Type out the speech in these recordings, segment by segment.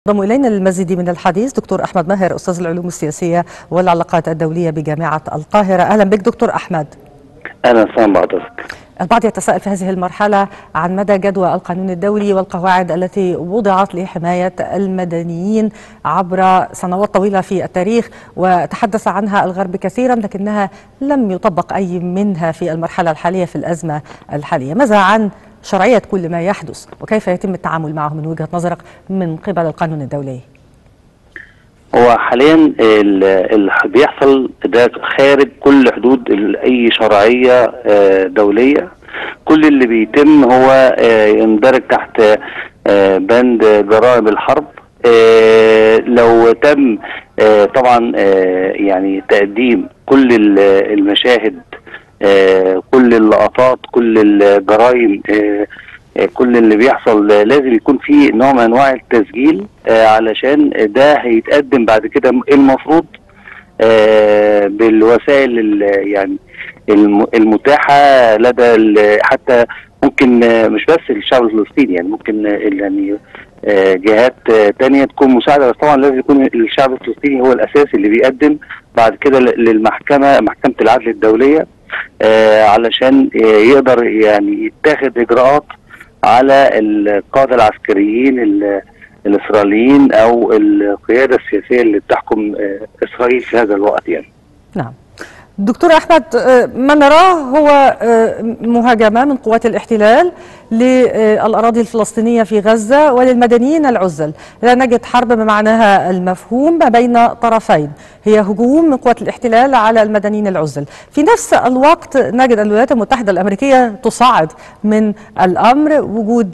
انضم الينا للمزيد من الحديث دكتور احمد ماهر استاذ العلوم السياسيه والعلاقات الدوليه بجامعه القاهره اهلا بك دكتور احمد اهلا وسهلا بحضرتك البعض يتساءل في هذه المرحله عن مدى جدوى القانون الدولي والقواعد التي وضعت لحمايه المدنيين عبر سنوات طويله في التاريخ وتحدث عنها الغرب كثيرا لكنها لم يطبق اي منها في المرحله الحاليه في الازمه الحاليه ماذا عن شرعية كل ما يحدث وكيف يتم التعامل معه من وجهة نظرك من قبل القانون الدولي هو حاليا اللي بيحصل ده خارج كل حدود اي شرعيه دوليه كل اللي بيتم هو يندرج تحت بند جرائم الحرب لو تم طبعا يعني تقديم كل المشاهد كل اللقطات كل الجرائم كل اللي بيحصل لازم يكون في نوع من انواع التسجيل علشان ده هيتقدم بعد كده المفروض بالوسائل يعني المتاحه لدى حتى ممكن مش بس الشعب الفلسطيني يعني ممكن يعني جهات تانية تكون مساعدة بس طبعا لازم يكون الشعب الفلسطيني هو الأساس اللي بيقدم بعد كده للمحكمة محكمة العدل الدولية آه علشان يقدر يعني يتخذ اجراءات على القاده العسكريين الاسرائيليين او القياده السياسيه اللي بتحكم آه اسرائيل في هذا الوقت يعني. نعم. دكتور احمد ما نراه هو مهاجمه من قوات الاحتلال للاراضي الفلسطينيه في غزه وللمدنيين العزل، لا نجد حرب بمعناها المفهوم ما بين طرفين، هي هجوم من قوات الاحتلال على المدنيين العزل، في نفس الوقت نجد الولايات المتحده الامريكيه تصعد من الامر وجود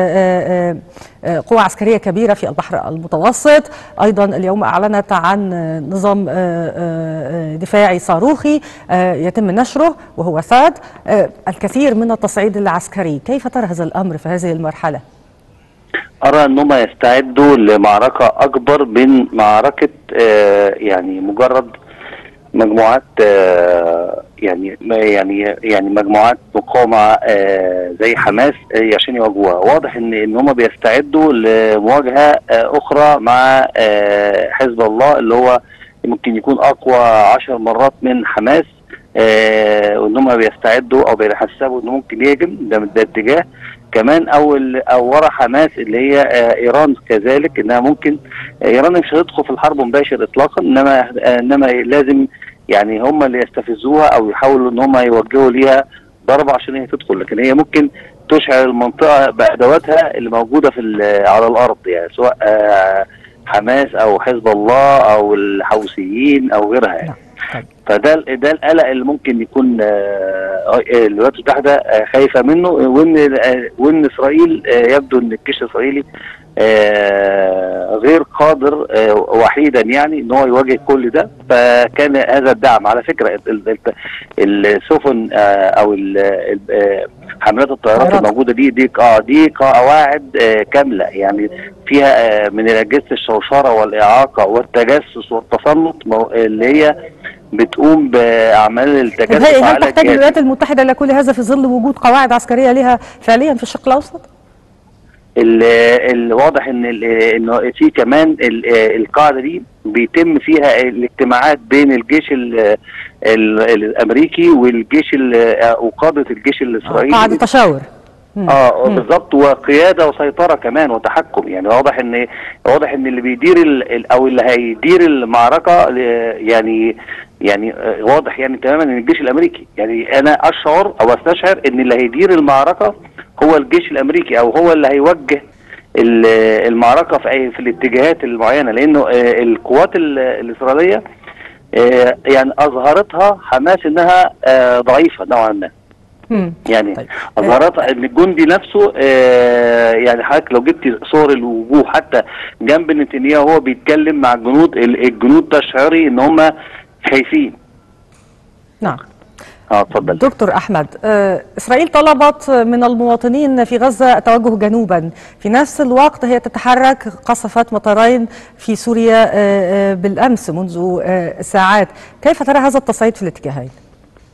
قوة عسكرية كبيرة في البحر المتوسط أيضا اليوم أعلنت عن نظام دفاعي صاروخي يتم نشره وهو ثاد الكثير من التصعيد العسكري كيف ترى هذا الأمر في هذه المرحلة؟ أرى أنهم يستعدوا لمعركة أكبر من معركة يعني مجرد مجموعات يعني يعني يعني مجموعات مقاومه زي حماس عشان يواجهوها واضح ان ان هم بيستعدوا لمواجهه اخرى مع حزب الله اللي هو ممكن يكون اقوى عشر مرات من حماس وان هم بيستعدوا او بيحسبوا انه ممكن يهجم ده ده اتجاه كمان او او ورا حماس اللي هي ايران كذلك انها ممكن ايران مش هتدخل في الحرب مباشر اطلاقا انما انما لازم يعني هم اللي يستفزوها او يحاولوا ان هم يوجهوا ليها ضربه عشان هي تدخل لكن هي ممكن تشعل المنطقه بادواتها اللي موجوده في على الارض يعني سواء حماس او حزب الله او الحوثيين او غيرها يعني. فده ده القلق اللي ممكن يكون الولايات المتحده خايفه منه وان وان اسرائيل يبدو ان الجيش الاسرائيلي غير قادر وحيدا يعني ان هو يواجه كل ده فكان هذا الدعم على فكره السفن او حملات الطيارات الموجوده دي دي اه دي قواعد كامله يعني فيها من اجهزه الشوشره والاعاقه والتجسس والتسلط اللي هي بتقوم باعمال التجسس هل هل تحتاج الولايات المتحده لكل هذا في ظل وجود قواعد عسكريه لها فعليا في الشرق الاوسط؟ الواضح ان انه في كمان القاعده دي بيتم فيها الاجتماعات بين الجيش ال ال الامريكي والجيش وقاده الجيش الاسرائيلي قاعده تشاور اه بالظبط وقياده وسيطره كمان وتحكم يعني واضح ان واضح ان اللي بيدير ال او اللي هيدير المعركه يعني يعني واضح يعني تماما ان الجيش الامريكي يعني انا اشعر او استشعر ان اللي هيدير المعركه هو الجيش الامريكي او هو اللي هيوجه المعركه في اي في الاتجاهات المعينه لانه القوات الاسرائيليه يعني اظهرتها حماس انها ضعيفه نوعا ما يعني طيب. اظهرتها ان الجندي نفسه آه يعني حضرتك لو جبت صور الوجوه حتى جنب نتنياهو وهو بيتكلم مع الجنود الجنود تشعري ان هم خايفين نعم اه اتفضل دكتور احمد آه اسرائيل طلبت من المواطنين في غزه التوجه جنوبا في نفس الوقت هي تتحرك قصفت مطارين في سوريا آه آه بالامس منذ ساعات كيف ترى هذا التصعيد في الاتجاهين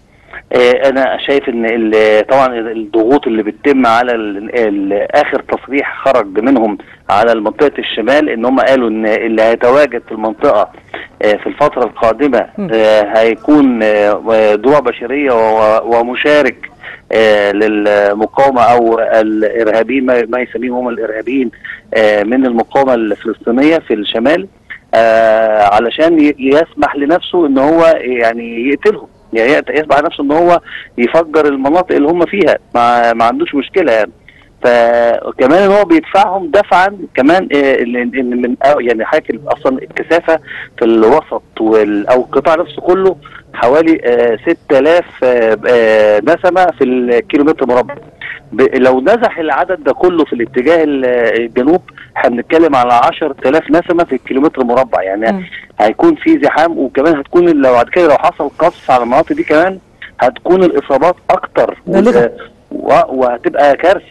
آه، انا شايف ان ال- طبعا الضغوط اللي بتتم على ال- ال- اخر تصريح خرج منهم على منطقه الشمال ان هم قالوا ان اللي هيتواجد في المنطقه آه، في الفتره القادمه آه، هيكون آه، دروع بشريه و- ومشارك آه، للمقاومه او الارهابيين ما ما يسميهم هم الارهابيين آه، من المقاومه الفلسطينيه في الشمال آه، علشان ي- يسمح لنفسه ان هو يعني يقتلهم يعني يت- يسمح لنفسه ان هو يفجر المناطق اللي هم فيها ما, ما عندوش مشكله يعني فكمان ان هو بيدفعهم دفعا كمان آه، إن- إن من أو يعني حاجه اصلا الكثافه في الوسط وال او القطاع نفسه كله حوالي آه، 6000 آه، آه، نسمه في الكيلومتر مربع ب- لو نزح العدد ده كله في الاتجاه ال- الجنوب احنا بنتكلم على 10000 نسمه في الكيلومتر مربع يعني مم. هيكون في زحام وكمان هتكون لو بعد كده لو حصل قصف على المناطق دي كمان هتكون الاصابات اكتر بالغة. و- وهتبقى كارثه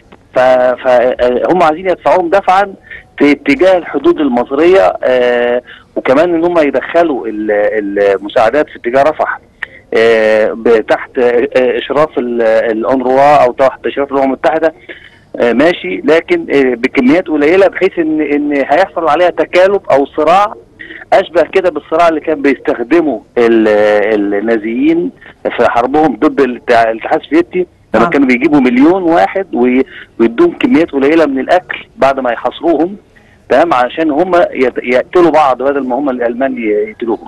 فهم عايزين يدفعوهم دفعا في اتجاه الحدود المصريه آه، وكمان ان هم يدخلوا ال- المساعدات في اتجاه رفح آه، ب- تحت آه، آه، اشراف ال- الانروا او تحت اشراف الامم المتحده آه، ماشي لكن آه، بكميات قليله بحيث ان ان هيحصل عليها تكالب او صراع اشبه كده بالصراع اللي كان بيستخدمه ال- النازيين في حربهم ضد الاتع- الاتحاد السوفيتي لما نعم. كانوا بيجيبوا مليون واحد وي- ويدوهم كميات قليله من الاكل بعد ما يحاصروهم تمام عشان هم يت- يقتلوا بعض بدل ما هم الالمان ي- يقتلوهم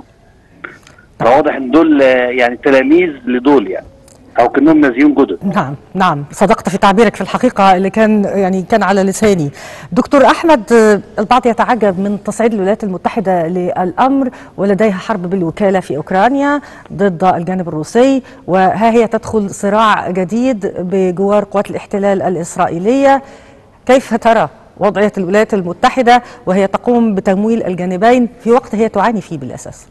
فواضح ان دول آه، يعني تلاميذ لدول يعني او كانهم نازيين جدد نعم نعم صدقت في تعبيرك في الحقيقة اللي كان يعني كان على لساني دكتور أحمد آه، البعض يتعجب من تصعيد الولايات المتحدة للأمر ولديها حرب بالوكالة في أوكرانيا ضد الجانب الروسي وها هي تدخل صراع جديد بجوار قوات الاحتلال الإسرائيلية كيف ترى وضعية الولايات المتحدة وهي تقوم بتمويل الجانبين في وقت هي تعاني فيه بالأساس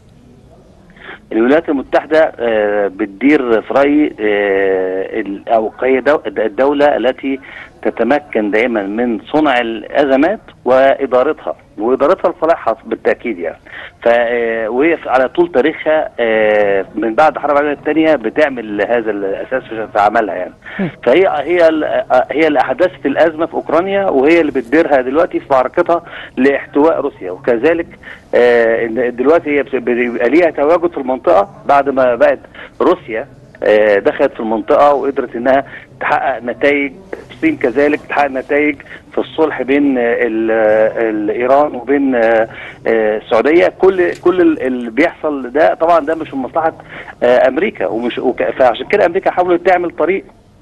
الولايات المتحدة آه، بتدير في رأيي آه، ال- أو هي دو- الدولة التي تتمكن دائما من صنع الأزمات وإدارتها وإدارتها لصالحها بالتأكيد يعني ف آه، وهي في- على طول تاريخها آه، من بعد الحرب العالمية الثانية بتعمل هذا الأساس في في عملها يعني فهي هي ال- آه، هي اللي أحدثت الأزمة في أوكرانيا وهي اللي بتديرها دلوقتي في معركتها لاحتواء روسيا وكذلك آه، إن دلوقتي هي بت- بيبقى ليها تواجد في المنطقة بعد ما بقت روسيا آه، دخلت في المنطقة وقدرت انها تحقق نتائج الصين كذلك تحقق نتائج في الصلح بين آه، ال- آه، ال- ايران وبين آه، آه، السعودية كل كل ال- اللي بيحصل ده طبعا ده مش من مصلحة آه، امريكا ومش وك- فعشان كده امريكا حاولت تعمل طريق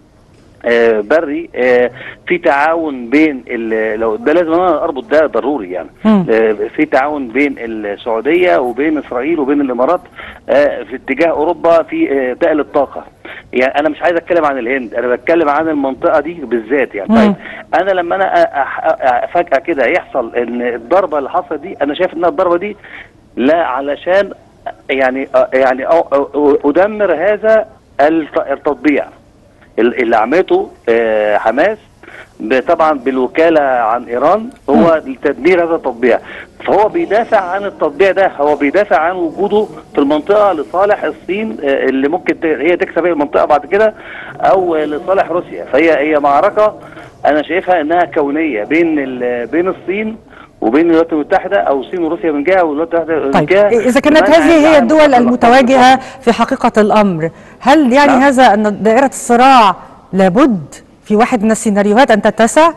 آه، بري آه، في تعاون بين ال- لو ده لازم انا اربط ده ضروري يعني مم. آه، في تعاون بين السعوديه وبين اسرائيل وبين الامارات آه، في اتجاه اوروبا في آه، تقل الطاقه يعني انا مش عايز اتكلم عن الهند انا بتكلم عن المنطقه دي بالذات يعني مم. طيب انا لما انا أ- أح- أ- فجاه كده يحصل ان الضربه اللي حصلت دي انا شايف انها الضربه دي لا علشان يعني آه، يعني أو- أو- ادمر هذا الت- التطبيع ال- اللي عملته آه، حماس ب- طبعا بالوكاله عن ايران هو لتدمير هذا التطبيع فهو بيدافع عن التطبيع ده هو بيدافع عن وجوده في المنطقه لصالح الصين آه، اللي ممكن ت- هي تكسب هي المنطقه بعد كده او آه، لصالح روسيا فهي هي معركه انا شايفها انها كونيه بين ال- بين الصين وبين الولايات المتحده او الصين وروسيا من جهه والولايات المتحده من طيب جهه إذا كانت بمنع هذه هي العالم الدول الآخر. المتواجهة في حقيقة الأمر هل يعني نعم. هذا أن دائرة الصراع لابد في واحد من السيناريوهات أن تتسع؟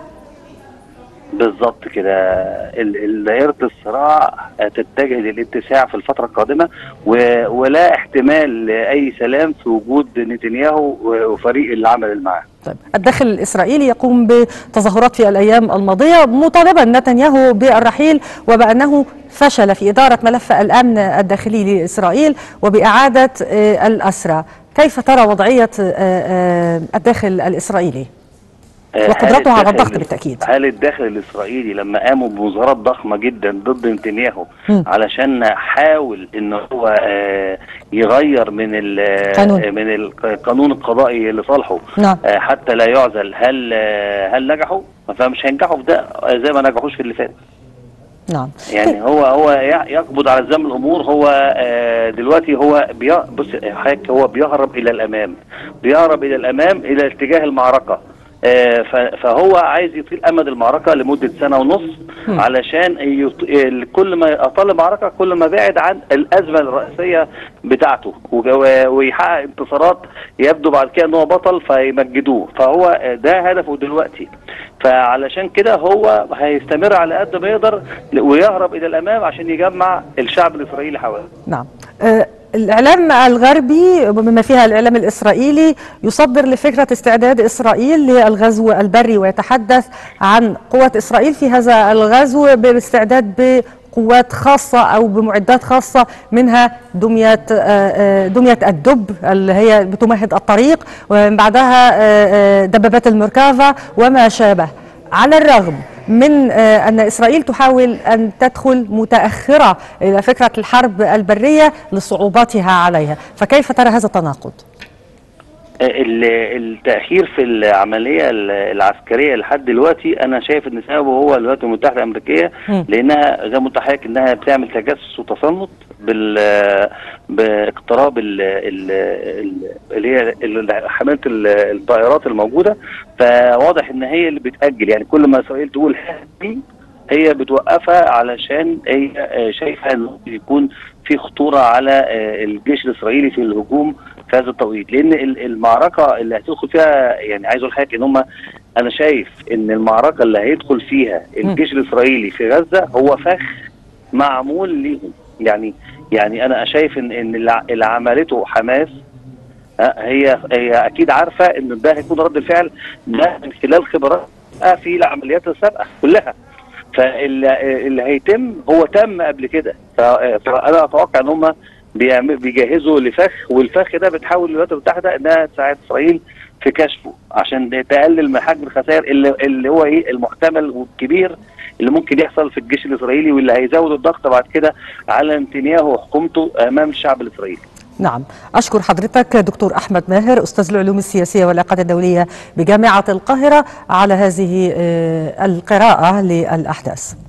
بالظبط كده ال- ال- دائرة الصراع تتجه للاتساع في الفترة القادمة و- ولا احتمال لأي سلام في وجود نتنياهو و- وفريق العمل اللي معاه طيب الداخل الإسرائيلي يقوم بتظاهرات في الأيام الماضية مطالبا نتنياهو بالرحيل وبأنه فشل في إدارة ملف الأمن الداخلي لإسرائيل وبإعادة آه، الأسرى كيف ترى وضعية آه، آه، الداخل الإسرائيلي؟ آه، وقدرته هل على الداخل- الضغط بالتأكيد. هل الداخل الإسرائيلي لما قاموا بمظاهرات ضخمة جدا ضد نتنياهو مم. علشان حاول ان هو آه، يغير من ال- قانون. من القانون القضائي لصالحه نعم. آه، حتى لا يعزل هل آه، هل نجحوا؟ فمش هينجحوا في ده زي ما نجحوش في اللي فات نعم يعني هو هو ي- يقبض على زمام الامور هو آه، دلوقتي هو بي بص حضرتك هو بيهرب الى الامام بيهرب الى الامام الى اتجاه المعركه آه، ف- فهو عايز يطيل امد المعركه لمده سنه ونص مم. علشان يط... ال- كل ما اطال المعركه كل ما بعد عن الازمه الرئيسيه بتاعته وج- ويحقق انتصارات يبدو بعد كده ان هو بطل فيمجدوه فهو آه، ده هدفه دلوقتي فعلشان كده هو هيستمر على قد ما يقدر ل- ويهرب الى الامام عشان يجمع الشعب الاسرائيلي حواليه نعم آه، الإعلام الغربي بما فيها الإعلام الإسرائيلي يصدر لفكرة استعداد إسرائيل للغزو البري ويتحدث عن قوة إسرائيل في هذا الغزو بالاستعداد بقوات خاصة أو بمعدات خاصة منها دمية آه، آه، دمية الدب اللي هي بتمهد الطريق ومن بعدها آه، آه، دبابات المركافة وما شابه على الرغم من آه، أن إسرائيل تحاول أن تدخل متأخرة إلى فكرة الحرب البرية لصعوباتها عليها فكيف ترى هذا التناقض؟ ال- التأخير في العملية ال- العسكرية لحد دلوقتي أنا شايف إن سببه هو الولايات المتحدة الأمريكية مم. لأنها زي ما قلت لحضرتك إنها بتعمل تجسس وتصنت بال باقتراب ال- ال- ال- اللي هي ال- حملة ال- الطائرات الموجودة فواضح إن هي اللي بتأجل يعني كل ما إسرائيل تقول دي هي بتوقفها علشان هي آه، شايفه ان ممكن يكون في خطوره على آه، الجيش الاسرائيلي في الهجوم في هذا التوقيت لان ال- المعركه اللي هتدخل فيها يعني عايز اقول لحضرتك ان هم انا شايف ان المعركه اللي هيدخل فيها الجيش الاسرائيلي في غزه هو فخ معمول ليهم يعني يعني انا شايف ان ان اللي ع- اللي عملته حماس آه، هي هي اكيد عارفه ان ده هيكون رد الفعل ده من خلال خبرات في العمليات السابقه كلها فاللي اللي هيتم هو تم قبل كده ف- فانا اتوقع ان هم بيعم- بيجهزوا لفخ والفخ ده بتحاول الولايات المتحده انها تساعد اسرائيل في كشفه عشان تقلل من حجم الخسائر اللي, اللي هو ايه المحتمل والكبير اللي ممكن يحصل في الجيش الاسرائيلي واللي هيزود الضغط بعد كده على نتنياهو وحكومته امام الشعب الاسرائيلي نعم أشكر حضرتك دكتور أحمد ماهر أستاذ العلوم السياسية والعلاقات الدولية بجامعة القاهرة على هذه آه، القراءة للأحداث